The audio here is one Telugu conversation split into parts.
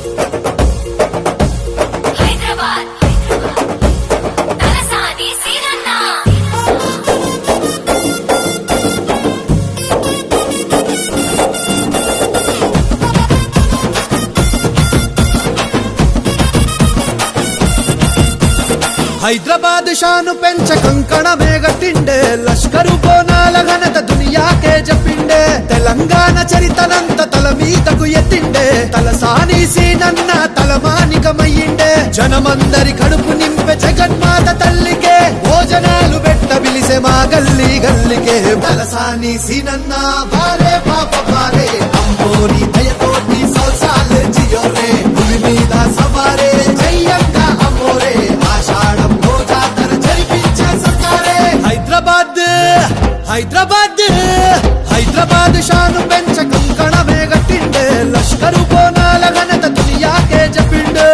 హైదరాబాద్ తలసాని సీనన్న హైదరాబాద్ షాను పెంచ కంకణమే గట్టిండే లష్కరు బోనాల ఘనత దునియాకే చెప్పిండే తెలంగాణ చరితనంత తల మీదకు ఎత్తిండే తలసాని సీనన్న తలమానికమయ్యిండే జనమందరి కడుపు నింపే జగన్మాత తల్లికే భోజనాలు పెట్ట పిలిసే మా గల్లీ గల్లికే తలసాని సీనన్న బారే పాప బారే అమ్మోరి దయతోటి సౌసాలే జియోరే పులి మీద సవారే జయ్యంగా అమ్మోరే ఆషాఢం జాతర జరిపించే సర్కారే హైదరాబాద్ హైదరాబాద్ హైదరాబాద్ షాను పెంచ కంకణమే గట్టిండే లష్కరు బోనాల ఘనత దునియాకే చెప్పిండు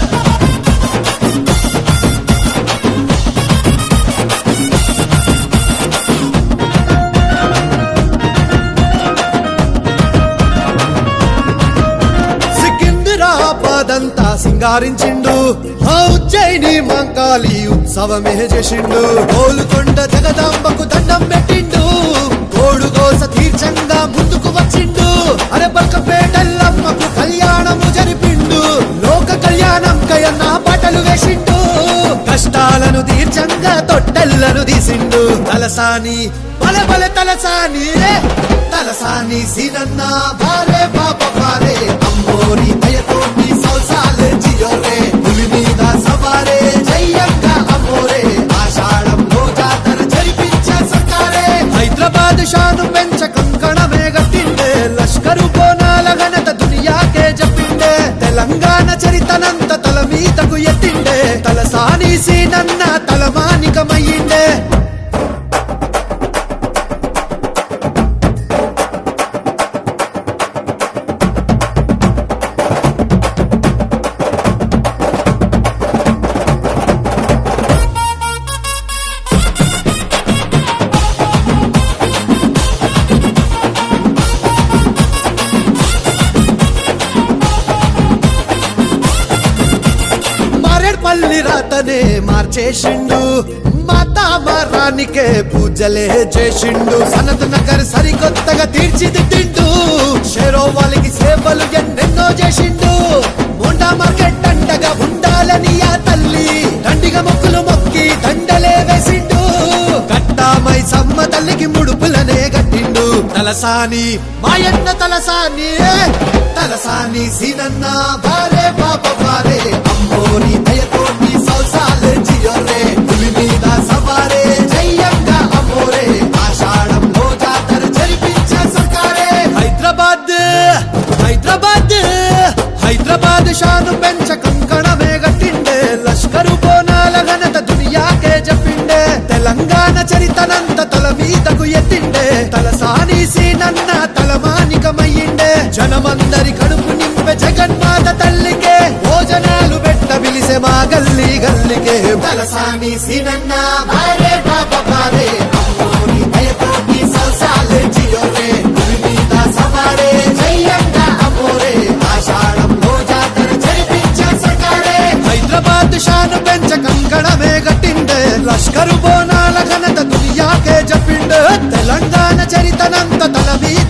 సికింద్రాబాద్ అంతా సింగారించిండు ఆ ఉజ్జయిని మంకాలి ఉత్సవమే చేసిండు గోలుకొండ జగదాంబకు దండం పెట్టిండు కోడుగోస తీర్చంగా ముందుకు వచ్చిండు అరపల్కపేటల్లమ్మకు కళ్యాణము జరిపిండు లోక కళ్యాణం కయన్న పాటలు వేసిండు కష్టాలను తీర్చంగా తొట్టెల్లను తీసిండు తలసాని బల బల తలసాని తలసాని సీనన్న బారే పాప బారే అమ్మోరి దయతోటి సౌసాలే జియోరే పులి మీద సవారే జయ్యంగా అమ్మోరే ఆషాఢంలో జాతర జరిపించే సర్కారే హైదరాబాద్ షాను పెంచ కంకణమే గట్టిండే లష్కరు బోనాల ఘనత దునియాకే చెప్పిండే తెలంగాణ చరితనంత తల మీదకు ఎత్తిండే తలసాని సీనన్న తలమానికమయ్యిండే మారేడ్పల్లి రాతనే మార్చేసిండు మాతా మారానికే పూజలే చేసిండు సనత్ నగర్ సరికొత్తగా తీర్చిదిద్దిండు షేరో వాళ్ళకి సేవలు ఎన్నెన్నో చేసిండు మోండా మార్కెట్ అండగా ఉండాలని ఆ తల్లి దండిగా మొక్కులు మొక్కి దండలే వేసిండు కట్టామై సమ్మ తల్లికి ముడుపులనే గట్టిండు తలసాని మాయన్న తలసాని తలసాని సీనన్న బారే పాప బారే అమ్మోరి దయతోటి సౌసాలే జియోరే పులి మీద సవారే జయ్యంగా అమ్మోరే ఆషాఢంలో జాతర జరిపించే సర్కారే హైదరాబాద్ హైదరాబాద్ హైదరాబాద్ షాను పెంచ కంకణమే గట్టిండే లష్కరు బోనాల ఘనత దునియాకే చెప్పిండే తెలంగాణ చరితనంత తల మీదకు ఎత్తిండే తలసాని సీనన్న తలమానికమయ్యిండే జనమందరి కడుపు నింపే జగన్మాత తల్లికే భోజనాలు పెట్ట పిలిసే మా గల్లీ గల్లికే తలసాని సీనన్న బారే పాప బారే అమ్మోరి దయతోటి సౌసాలే జియోరే పులి మీద సవారే జయ్యంగా అమ్మోరే ఆషాఢంలో జాతర జరిపించే సర్కారే హైదరాబాద్ షాను పెంచ కంకణమే గట్టిండే లష్కరు బోనాల ఘనత దునియాకే చెప్పిండు తెలంగాణ చరితనంత తల మీద